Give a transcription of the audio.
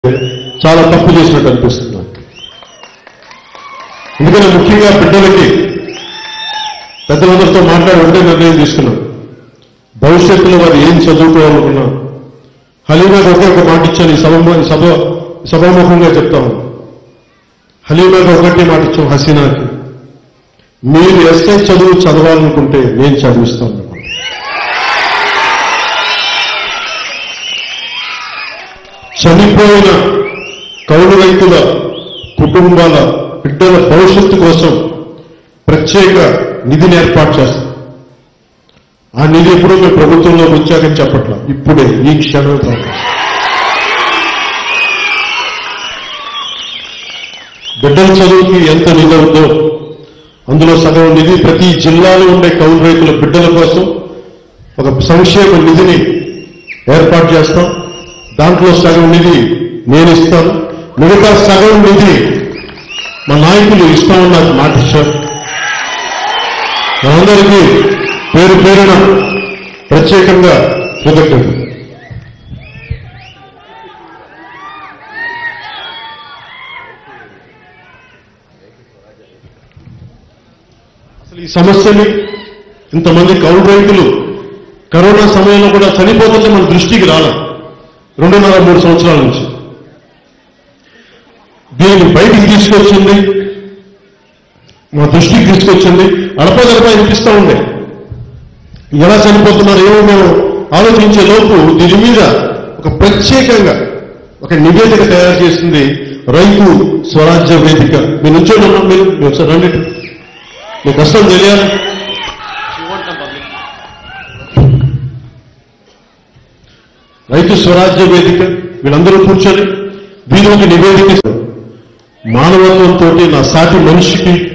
చాలా తప్పు చేసినట్టు అనిపిస్తుంది నాకు. ఎందుకంటే ముఖ్యంగా బిడ్డలకి పెద్దలందరితో మాట్లాడి ఉంటే నిర్ణయం తీసుకున్నాం భవిష్యత్తులో వారు ఏం చదువుకోవాలనుకున్నా హలీమాకి ఒకే ఒక మాట ఇచ్చాను ఈ సభ సభ సభాముఖంగా చెప్తాము హలీమాకి ఒకటి మాట ఇచ్చాం హసీనాకి మీరు ఎస్ఐ చదువు చదవాలనుకుంటే నేను చదివిస్తాను చనిపోయిన కౌలు రైతుల కుటుంబాల బిడ్డల భవిష్యత్తు కోసం ప్రత్యేక నిధిని ఏర్పాటు చేస్తాం ఆ నిధి ఎప్పుడో మేము ప్రభుత్వంలోకి వచ్చాకని చెప్పట్లా ఇప్పుడే ఈ క్షణం కాదు బిడ్డల చదువుకి ఎంత నిధి అవుతుందో అందులో సగం నిధి ప్రతి జిల్లాలో ఉండే కౌలు రైతుల బిడ్డల కోసం ఒక సంక్షేమ నిధిని ఏర్పాటు చేస్తాం దాంట్లో సగం నిధి నేను ఇస్తాను మిగతా సగం నిధి మా నాయకులు ఇస్తామని నాకు మాట ఇచ్చారు మనందరికీ పేరు పేరున ప్రత్యేకంగా కృతజ్ఞతలు అసలు ఈ సమస్యని ఇంతమంది కౌలు రైతులు కరోనా సమయంలో కూడా చనిపోతుంటే మన దృష్టికి రాలే రెండున్నర మూడు సంవత్సరాల నుంచి దీన్ని బయటికి తీసుకొచ్చింది మా దృష్టికి తీసుకొచ్చింది అడపదడప అనిపిస్తూ ఉండే ఎలా చనిపోతున్నారు ఏమో మేము ఆలోచించే లోపు దీని మీద ఒక ప్రత్యేకంగా ఒక నివేదిక తయారు చేసింది రైతు స్వరాజ్య వేదిక మీ నుంచో ఉన్నాం మీరు మీరు ఒకసారి రండి మీ కష్టం తెలియాలి రైతు స్వరాజ్య వేదిక వీళ్ళందరూ కూర్చొని దీని ఒక నివేదిక మానవత్వంతో నా సాటి మనిషికి